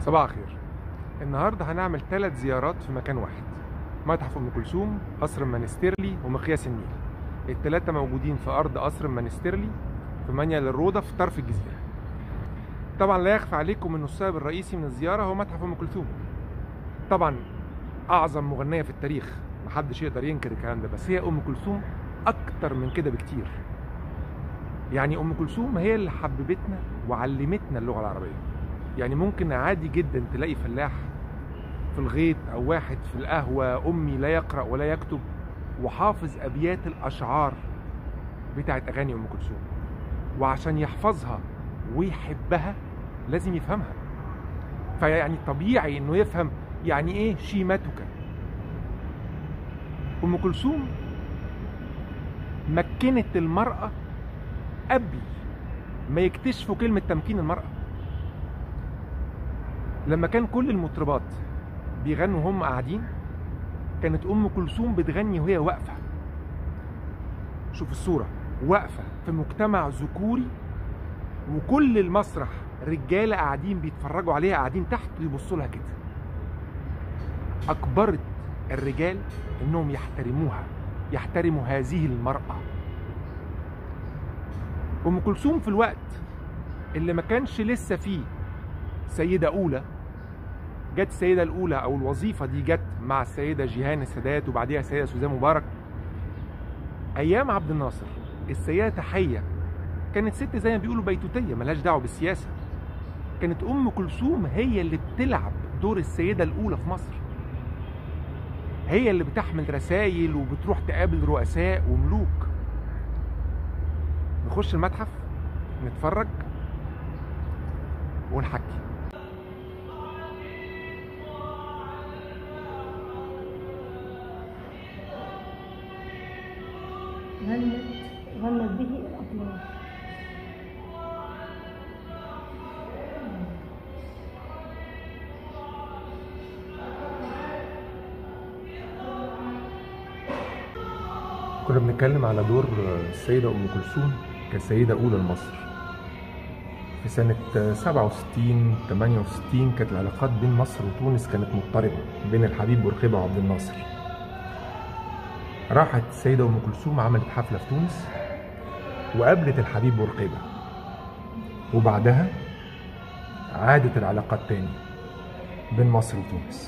صباح الخير النهارده هنعمل ثلاث زيارات في مكان واحد متحف ام كلثوم قصر المنستيرلي ومقياس النيل الثلاثه موجودين في ارض قصر المنستيرلي في منيل الروضه في طرف الجزيره طبعا لا يخفى عليكم ان السبب الرئيسي من الزياره هو متحف ام كلثوم طبعا اعظم مغنيه في التاريخ محدش يقدر ينكر الكلام ده بس هي ام كلثوم اكتر من كده بكتير يعني ام كلثوم هي اللي حببتنا وعلمتنا اللغه العربيه يعني ممكن عادي جدا تلاقي فلاح في الغيط او واحد في القهوه امي لا يقرا ولا يكتب وحافظ ابيات الاشعار بتاعت اغاني ام كلثوم وعشان يحفظها ويحبها لازم يفهمها فيعني طبيعي انه يفهم يعني ايه شيمتك ام كلثوم مكنت المراه قبل ما يكتشفوا كلمه تمكين المراه لما كان كل المطربات بيغنوا وهم قاعدين كانت ام كلثوم بتغني وهي واقفه شوف الصوره واقفه في مجتمع ذكوري وكل المسرح رجاله قاعدين بيتفرجوا عليها قاعدين تحت ويبصوا لها كده اجبرت الرجال انهم يحترموها يحترموا هذه المراه ام كلثوم في الوقت اللي ما كانش لسه فيه سيده اولى جت السيده الاولى او الوظيفه دي جت مع السيده جيهان السادات وبعديها السيده سوزان مبارك ايام عبد الناصر السيده تحيه كانت ست زي ما بيقولوا بيتوتيه ملهاش دعوه بالسياسه كانت ام كلثوم هي اللي بتلعب دور السيده الاولى في مصر هي اللي بتحمل رسائل وبتروح تقابل رؤساء وملوك نخش المتحف نتفرج ونحكي غنت غنت به الأطلال كنا بنتكلم على دور السيدة أم كلثوم كسيدة أولى لمصر في سنة 67 68 كانت العلاقات بين مصر وتونس كانت مضطربة بين الحبيب بورقيبة وعبد الناصر راحت السيدة أم كلثوم عملت حفلة في تونس وقابلت الحبيب بورقيبة وبعدها عادت العلاقات تاني بين مصر وتونس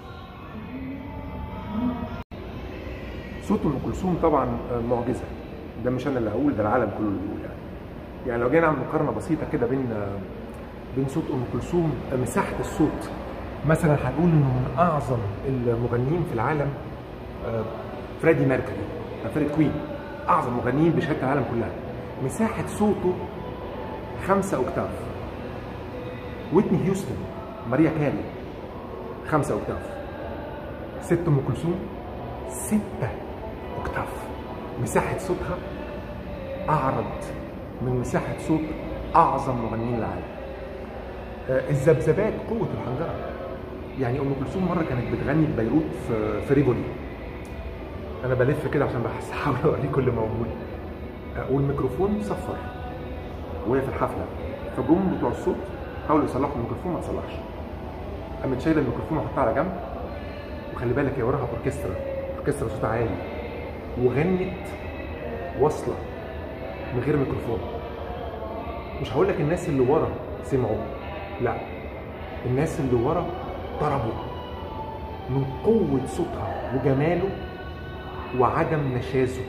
صوت ام كلثوم طبعا معجزه ده مش انا اللي هقول ده العالم كله اللي بيقول يعني يعني لو جينا نعمل مقارنه بسيطه كده بين بين صوت ام كلثوم مساحه الصوت مثلا هنقول انه من اعظم المغنيين في العالم فريدي ميركوري فريد كوين اعظم مغنيين بشهاده العالم كلها مساحه صوته خمسة اوكتاف ويتني هيوستن ماريا كاري خمسة اوكتاف ست ام كلثوم ستة اوكتاف مساحة صوتها أعرض من مساحة صوت أعظم مغنيين العالم آه الذبذبات قوة الحنجرة يعني أم كلثوم مرة كانت بتغني في بيروت في, في ريفولي أنا بلف كده عشان بحس أحاول أوريكم اللي موجود آه والميكروفون صفر وهي في الحفلة فجم بتوع الصوت حاولوا يصلحوا الميكروفون ما تصلحش قامت شايلة الميكروفون وحطها على جنب وخلي بالك هي وراها اوركسترا اوركسترا صوتها عالي وغنت واصله من غير ميكروفون مش هقول لك الناس اللي ورا سمعوا لا الناس اللي ورا ضربوا من قوة صوتها وجماله وعدم نشازه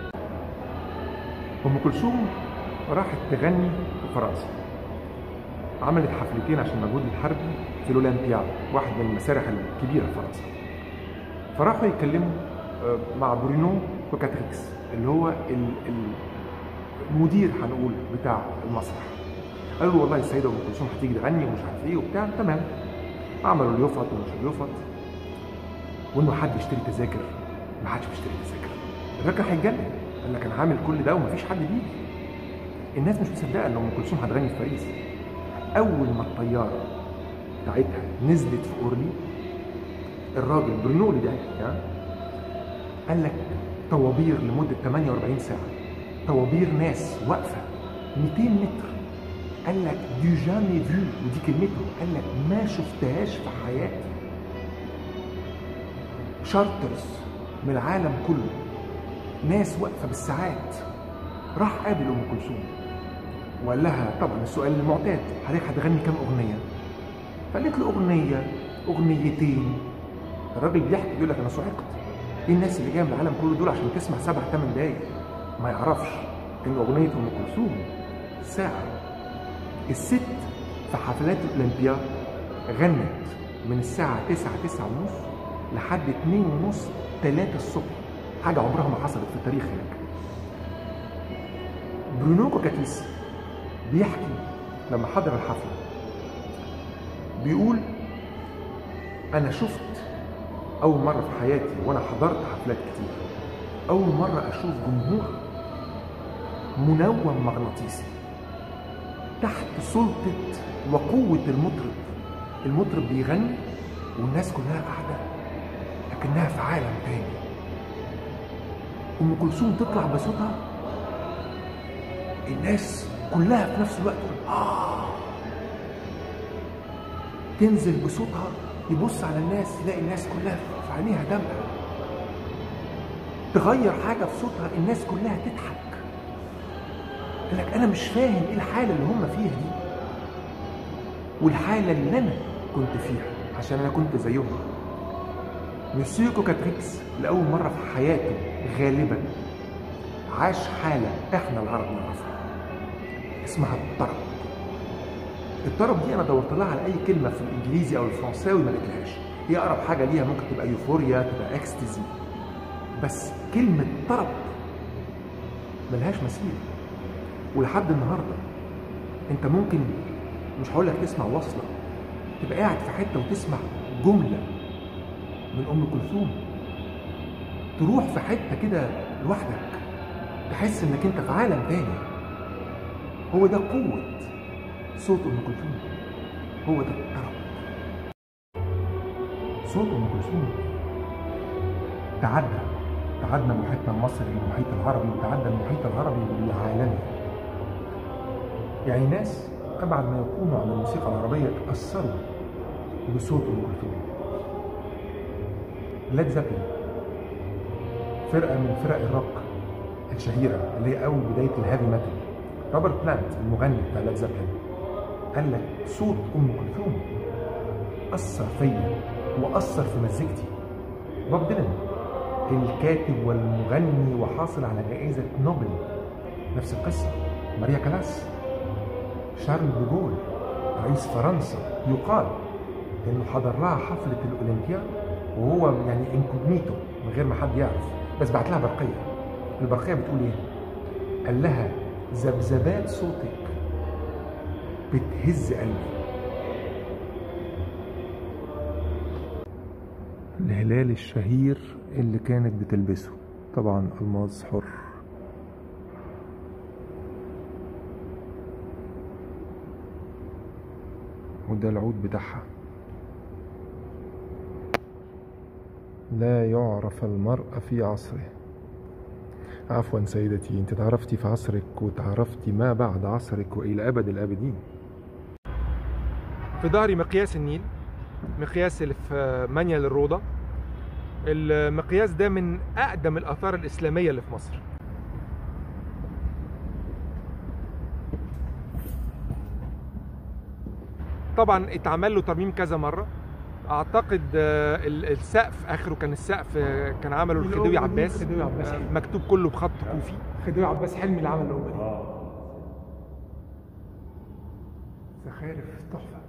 أم كلثوم راحت تغني في فرنسا عملت حفلتين عشان المجهود الحربي في الأولمبياد واحد من المسارح الكبيرة في فرنسا فراحوا يتكلموا مع برونو كوكاتريكس اللي هو المدير هنقول بتاع المسرح قالوا له والله السيده ام كلثوم هتيجي تغني ومش عارف ايه وبتاع تمام عملوا اليوفط ومش اليوفط وانه حد يشتري تذاكر ما حدش بيشتري تذاكر الراجل هيتجنن قال لك انا عامل كل ده ومفيش حد بيجي الناس مش مصدقه ان ام كلثوم هتغني في باريس اول ما الطياره بتاعتها نزلت في اورلي الراجل برنو اللي بيحكي يعني قال لك طوابير لمده 48 ساعه طوابير ناس واقفه 200 متر قال لك دي جامي فيو ودي كلمته قال لك ما شفتهاش في حياتي شارترز من العالم كله ناس واقفه بالساعات راح قابل ام كلثوم وقال لها طبعا السؤال المعتاد حضرتك هتغني كام اغنيه؟ فقالت له اغنيه اغنيتين الراجل بيحكي بيقول لك انا صعقت ايه الناس اللي جايه من العالم كله دول عشان تسمع سبع ثمان دقايق ما يعرفش ان اغنيه ام كلثوم ساعه الست في حفلات الاولمبيا غنت من الساعه 9 9 ونص لحد 2 ونص 3 الصبح حاجه عمرها ما حصلت في التاريخ هناك برونو كوكاتيس بيحكي لما حضر الحفله بيقول انا شفت اول مره في حياتي وانا حضرت حفلات كتير اول مره اشوف جمهور منوم مغناطيسي تحت سلطه وقوه المطرب المطرب بيغني والناس كلها قاعده لكنها في عالم تاني ام كلثوم تطلع بصوتها الناس كلها في نفس الوقت تقول اه تنزل بصوتها يبص على الناس يلاقي الناس كلها في عينيها دمع تغير حاجه في صوتها الناس كلها تضحك قال لك انا مش فاهم ايه الحاله اللي هم فيها دي والحاله اللي انا كنت فيها عشان انا كنت زيهم مسيو كوكاتريكس لاول مره في حياته غالبا عاش حاله احنا العرب نعرفها اسمها الطرب الطرب دي انا دورت لها على اي كلمه في الانجليزي او الفرنساوي ما لقيتلهاش هي اقرب حاجه ليها ممكن تبقى يوفوريا تبقى اكستزي بس كلمه طرب ملهاش مثيل ولحد النهارده انت ممكن مش هقول لك تسمع وصله تبقى قاعد في حته وتسمع جمله من ام كلثوم تروح في حته كده لوحدك تحس انك انت في عالم تاني هو ده قوه صوت ام كلثوم هو ده الطرب صوت ام كلثوم تعدى تعدى محيطنا المصري المحيط العربي وتعدى المحيط العربي والعالمي يعني ناس ابعد ما يكونوا عن الموسيقى العربيه تاثروا بصوت ام كلثوم ليد زابلين فرقه من فرق الروك الشهيره اللي هي اول بدايه الهيفي ميتال روبرت بلانت المغني بتاع ليد زابلين قال لك صوت ام كلثوم اثر فيا واثر في مزيكتي بوب ديلان الكاتب والمغني وحاصل على جائزه نوبل نفس القصه ماريا كلاس شارل ديغول رئيس فرنسا يقال انه حضر لها حفله الاولمبياد وهو يعني انكوجنيتو من غير ما حد يعرف بس بعت لها برقيه البرقيه بتقول ايه؟ قال لها ذبذبات صوتك بتهز قلبي الهلال الشهير اللي كانت بتلبسه طبعا الماظ حر وده العود بتاعها لا يعرف المرء في عصره عفوا سيدتي انت تعرفتي في عصرك وتعرفتي ما بعد عصرك والى ابد الابدين في ظهري مقياس النيل مقياس اللي في منيل الروضة المقياس ده من أقدم الآثار الإسلامية اللي في مصر طبعا اتعمل له ترميم كذا مرة اعتقد السقف اخره كان السقف كان عمله الخديوي عباس خديوي عباس حلمي. مكتوب كله بخط كوفي خديوي عباس حلمي اللي عمل القبه دي زخارف تحفه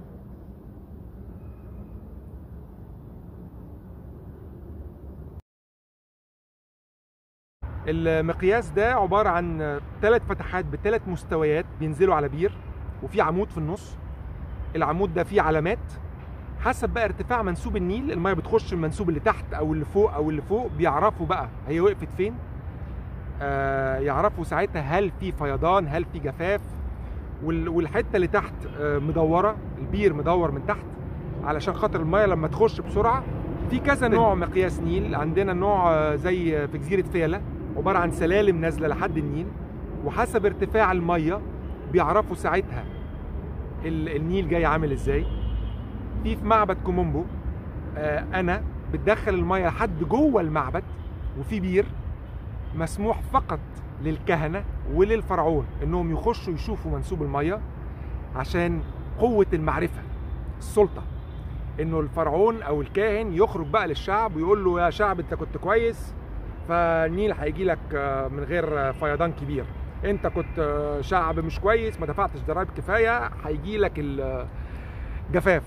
المقياس ده عبارة عن ثلاث فتحات بثلاث مستويات بينزلوا على بير وفي عمود في النص العمود ده فيه علامات حسب بقى ارتفاع منسوب النيل الميه بتخش المنسوب اللي تحت او اللي فوق او اللي فوق بيعرفوا بقى هي وقفت فين آه يعرفوا ساعتها هل في فيضان هل في جفاف وال- والحته اللي تحت آه مدوره البير مدور من تحت علشان خاطر الميه لما تخش بسرعه في كذا نوع مقياس نيل عندنا نوع آه، زي في جزيره فيلة عباره عن سلالم نازله لحد النيل وحسب ارتفاع الميه بيعرفوا ساعتها ال- النيل جاي عامل ازاي في في معبد كومومبو آه، انا بتدخل الميه لحد جوه المعبد وفي بير مسموح فقط للكهنه وللفرعون انهم يخشوا يشوفوا منسوب الميه عشان قوه المعرفه السلطه انه الفرعون او الكاهن يخرج بقى للشعب ويقول له يا شعب انت كنت كويس فالنيل هيجي لك آه، من غير آه، فيضان كبير انت كنت آه، شعب مش كويس ما دفعتش ضرائب كفايه هيجي لك الجفاف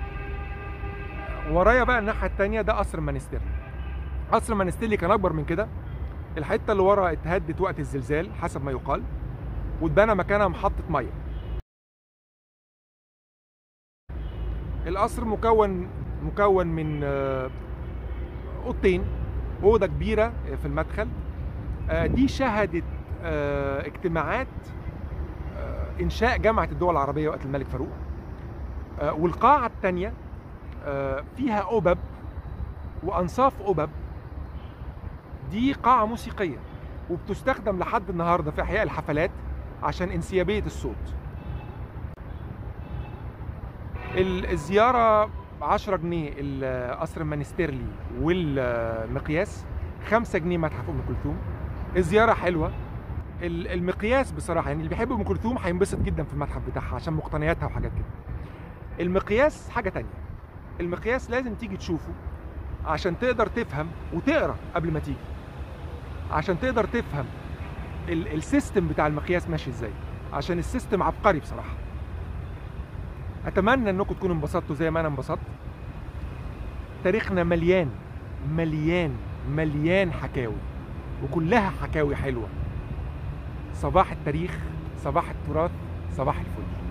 ورايا بقى الناحيه التانية ده قصر مانستيرلي قصر مانستيرلي كان اكبر من كده الحته اللي ورا اتهدت وقت الزلزال حسب ما يقال واتبنى مكانها محطه ميه القصر مكون مكون من آه، اوضتين اوضه كبيره في المدخل آه، دي شهدت آه، اجتماعات آه، انشاء جامعه الدول العربيه وقت الملك فاروق آه، والقاعه الثانيه فيها أبب وأنصاف أبب دي قاعة موسيقية وبتستخدم لحد النهاردة في إحياء الحفلات عشان انسيابية الصوت ال- الزيارة 10 جنيه القصر المانستيرلي والمقياس 5 جنيه متحف أم كلثوم الزيارة حلوة ال- المقياس بصراحة يعني اللي بيحب أم كلثوم هينبسط جدا في المتحف بتاعها عشان مقتنياتها وحاجات كده المقياس حاجة تانية المقياس لازم تيجي تشوفه عشان تقدر تفهم وتقرا قبل ما تيجي عشان تقدر تفهم ال- السيستم بتاع المقياس ماشي ازاي عشان السيستم عبقري بصراحه اتمنى انكم تكونوا انبسطتوا زي ما انا انبسطت تاريخنا مليان مليان مليان حكاوي وكلها حكاوي حلوه صباح التاريخ صباح التراث صباح الفل